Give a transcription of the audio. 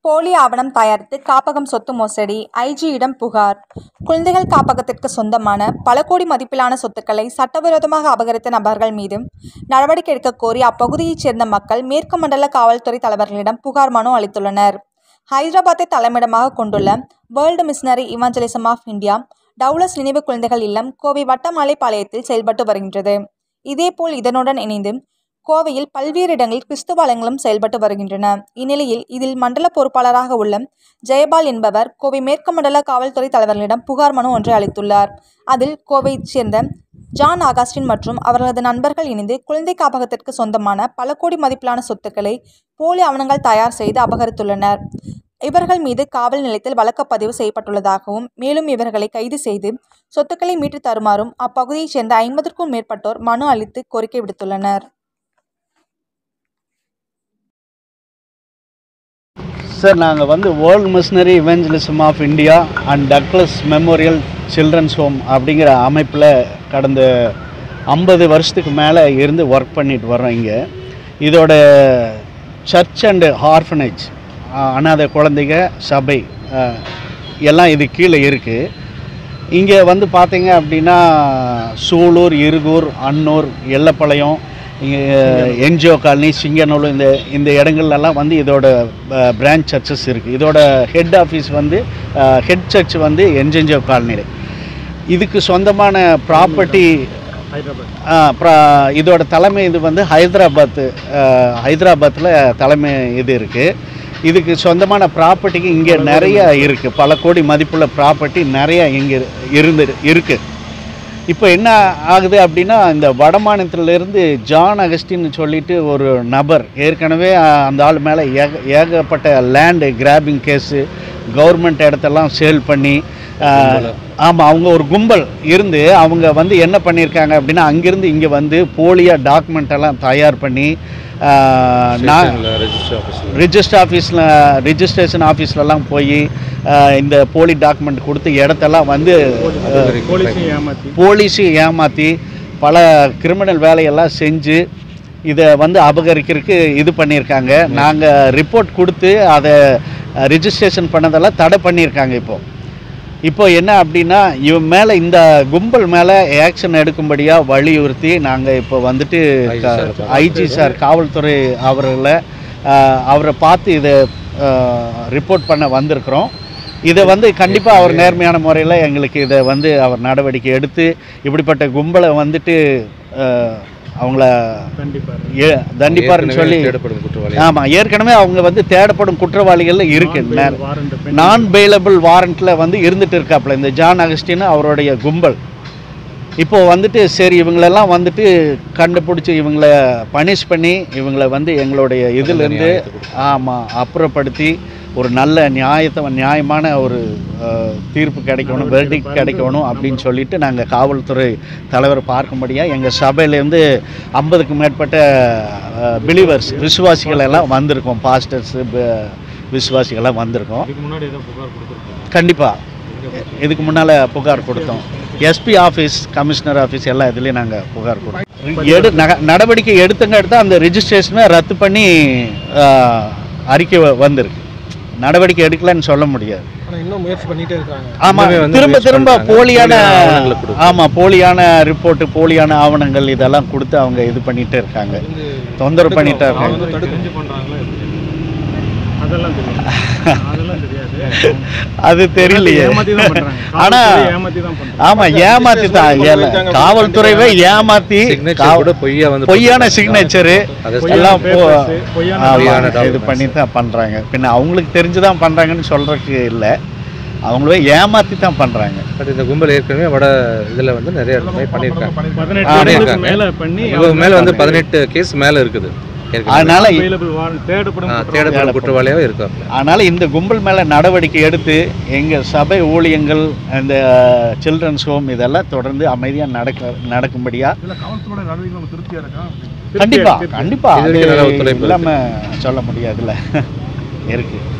போலி ஆவணம் தயாரித்து காப்பகம் சொத்து மோசடி ஐஜியிடம் புகார் குழந்தைகள் காப்பகத்திற்கு சொந்தமான பல கோடி மதிப்பிலான சொத்துக்களை சட்டவிரோதமாக அபகரித்த நபர்கள் மீது நடவடிக்கை எடுக்கக் கோரி அப்பகுதியைச் சேர்ந்த மக்கள் மேற்கு மண்டல காவல்துறை தலைவர்களிடம் புகார் மனு அளித்துள்ளனர் ஹைதராபாத்தை தலைமையிடமாக கொண்டுள்ள world missionary evangelism of India Douglas நினைவு குழந்தைகள் இல்லம் கோவை வட்டமலைப்பாளையத்தில் செயல்பட்டு வருகின்றது இதேபோல் இதனுடன் இணைந்து கோவையில் பல்வேறு இடங்களில் கிறிஸ்துவ ஆலயங்களும் செயல்பட்டு வருகின்றன இந்நிலையில் இதில் மண்டல பொறுப்பாளராக உள்ள ஜெயபால் என்பவர் கோவை மேற்கு மண்டல காவல்துறை தலைவர்களிடம் புகார் மனு ஒன்றை அளித்துள்ளார் அதில் கோவையைச் சேர்ந்த ஜான் ஆகாஸ்டின் மற்றும் அவர்களது நண்பர்கள் இணைந்து குழந்தை காப்பகத்திற்கு சொந்தமான பல கோடி மதிப்பிலான சொத்துக்களை போலி ஆவணங்கள் தயார் செய்து அபகரித்துள்ளனர் இவர்கள் மீது காவல் நிலையத்தில் வழக்கப்பதிவு செய்யப்பட்டுள்ளதாகவும் மேலும் இவர்களை கைது செய்து சொத்துக்களை மீட்டு தருமாறும் அப்பகுதியைச் சேர்ந்த ஐம்பதுக்கும் மேற்பட்டோர் மனு அளித்து கோரிக்கை விடுத்துள்ளனர் சார் நாங்கள் வந்து world missionary evangelism of India and Douglas memorial children's home அப்படிங்கிற அமைப்பில் கடந்த ஐம்பது வருஷத்துக்கு மேலே இருந்து ஒர்க் பண்ணிட்டு வர்றோம் இங்கே இதோட சர்ச் அண்டு ஆர்ஃபனேஜ் அனாதை குழந்தைங்க சபை அஹ், எல்லாம் இது கீழே இருக்குது இங்கே வந்து பார்த்தீங்க அப்படின்னா சூலூர் இருகூர் அன்னூர் எல்லப்பாளையம் இங்கே என்ஜிஓ காலனி சிங்கநல்லூர் இந்த இந்த இடங்கள்லாம் வந்து இதோட பிரான்ச் சர்ச்சஸ் இருக்குது இதோட ஹெட் ஆஃபீஸ் வந்து ஹெட் சர்ச் வந்து என்ஜிஓ காலனியில் இதுக்கு சொந்தமான ப்ராப்பர்ட்டி இதோட தலைமை இது வந்து ஹைதராபாத் ஹைதராபாத்தில் தலைமை இது இருக்குது இதுக்கு சொந்தமான ப்ராப்பர்ட்டிக்கு இங்கே நிறைய இருக்குது பல கோடி மதிப்புள்ள ப்ராப்பர்ட்டி நிறைய இங்கே இருந்து இருக்குது இப்போ என்ன ஆகுது அப்படின்னா இந்த வடமாநிலத்திலிருந்து ஜான் அகஸ்டின்னு சொல்லிட்டு ஒரு நபர் ஏற்கனவே அஹ், அந்த ஆள் மேலே ஏக ஏகப்பட்ட லேண்டு கிராபிங் கேஸு கவர்மெண்ட் இடத்தெல்லாம் சேல் பண்ணி ஆமாம் அவங்க ஒரு கும்பல் இருந்து அவங்க வந்து என்ன பண்ணியிருக்காங்க அப்படின்னா அங்கேருந்து இங்கே வந்து போலியாக டாக்குமெண்ட் எல்லாம் தயார் பண்ணி அஹ், நான் ரிஜிஸ்டர் ஆஃபீஸில் ரிஜிஸ்ட்ரேஷன் ஆஃபீஸ்லலாம் போய் இந்த போலி டாக்குமெண்ட் கொடுத்து இடத்தெல்லாம் வந்து போலீஸு ஏமாற்றி பல கிரிமினல் வேலையெல்லாம் செஞ்சு இதை வந்து அபகரிக்கிறதுக்கு இது பண்ணியிருக்காங்க நாங்கள் ரிப்போர்ட் கொடுத்து அதை ரிஜிஸ்ட்ரேஷன் பண்ணதெல்லாம் தடை பண்ணியிருக்காங்க இப்போ இப்போ என்ன அப்படின்னா இவன் மேலே இந்த கும்பல் மேலே ஆக்ஷன் எடுக்கும்படியாக வலியுறுத்தி நாங்கள் இப்போ வந்துட்டு ஐஜி சார் காவல்துறை அவர்களை அஹ், அவரை பார்த்து இதை ரிப்போர்ட் பண்ண வந்திருக்கிறோம் இதை வந்து கண்டிப்பாக அவர் நேர்மையான முறையில் எங்களுக்கு இதை வந்து அவர் நடவடிக்கை எடுத்து இப்படிப்பட்ட கும்பலை வந்துட்டு அஹ், அவங்கள ஏ- தண்டிப்பாருன்னு சொல்லி ஆமாம் ஏற்கனவே அவங்க வந்து தேடப்படும் குற்றவாளிகள் இருக்கு நான் பெயிலபிள் வாரண்ட்ல வந்து இருந்துட்டு இருக்காப்புல இந்த ஜான் அகஸ்டின் அவருடைய கும்பல் இப்போ வந்துட்டு சரி இவங்களெல்லாம் வந்துட்டு கண்டுபிடிச்சி இவங்கள பனிஷ் பண்ணி இவங்கள வந்து எங்களுடைய இதிலிருந்து ஆமாம் அப்புறப்படுத்தி ஒரு நல்ல நியாயத்தை நியாயமான ஒரு அஹ், தீர்ப்பு கிடைக்கணும் வெர்டிக் கிடைக்கணும் அப்படின்னு சொல்லிட்டு நாங்கள் காவல்துறை தலைவர் பார்க்கும்படியாக எங்கள் சபையிலேருந்து ஐம்பதுக்கு மேற்பட்ட பிலீவர்ஸ் விசுவாசிகள் எல்லாம் வந்திருக்கோம் பாஸ்டர்ஸு விசுவாசிகள்லாம் வந்திருக்கோம் கண்டிப்பாக இதுக்கு முன்னால் புகார் கொடுத்தோம் எஸ்பி ஆஃபீஸ் கமிஷனர் ஆஃபீஸ் எல்லா இதுலேயும் நாங்கள் புகார் கொடுத்தோம் எடு நக- நடவடிக்கை எடுத்துங்க எடுத்து அந்த ரிஜிஸ்ட்ரேஷனை ரத்து பண்ணி ஆஹ், அறிக்கை வ- வந்திருக்கு நடவடிக்கை எடுக்கலன்னு சொல்ல முடியாது ஆனால் இன்னும் முயற்சி பண்ணிட்டே இருக்காங்க ஆமா இன்னுமே வந்து திரும்ப முயற்சி திரும்ப பண்றாங்க. போலியான போலியான ஆவணங்களை கொடுத்து. ஆமா போலியான ரிப்போர்ட் போலியான ஆவணங்கள் இதெல்லாம் கொடுத்து அவங்க இது பண்ணிட்டே இருக்காங்க தொந்தரவு பண்ணிட்டே இருக்காங்க தடுக்க பண்றாங்களா அதெல்லாம் தெரியும் அதெல்லாம் தெரியாது அது தெரியலையே ஏமாத்தி தான் பண்றாங்க ஆனா காவல்துறை ஏமாத்தி தான் பண்றாங்க ஆமா ஏமாத்தி தான் ஏல- காவல்துறைவே ஏமாத்தி சிக்னேச்சர் காவ- கூட பொய்யா வந்து பொய்யான சிக்னேச்சரு அதை எல்லாம் போ- papers, பொய்யான ஆமா, பொய்யான இது documents. பண்ணி தான் பண்றாங்க பின்ன அவங்களுக்கு தெரிஞ்சுதான் பண்றாங்கன்னு சொல்றதுக்கு இல்லை அவங்களே ஏமாத்தி தான் பண்றாங்க பட் இந்த கும்பல் ஏற்கனவே வட இதுல வந்து நிறைய இடத்துல பண்ணியிருக்காங்க பதினெட்டு ஆ, இடங்களுக்கு பண்ணியிருக்காங்க. மேல பண்ணி இவங்க மேல வந்து பதினெட்டு கேஸ் மேல இருக்குது ஏற்கனவே. அதனால available warrant தேடப்படும் ஆ, குற்றவாளி. தேடப்படும் குற்றவாளியாவே இருக்காங்க அதனால இந்த கும்பல் மேல நடவடிக்கை எடுத்து எங்க சபை ஊழியங்கள் இந்த சில்ட்ரன்ஸ் ஹோம் இதெல்லாம் தொடர்ந்து அமைதியா நடக்க நடக்கும்படியா காவல்துறை நடவடிக்கை உங்களுக்கு திருப்தியா இருக்கா கண்டிப்பா கண்டிப்பா இது அது வரைக்கும் நல்ல ஒத்துழைப்பு இல்லாம சொல்ல முடியாதுல்ல இருக்கு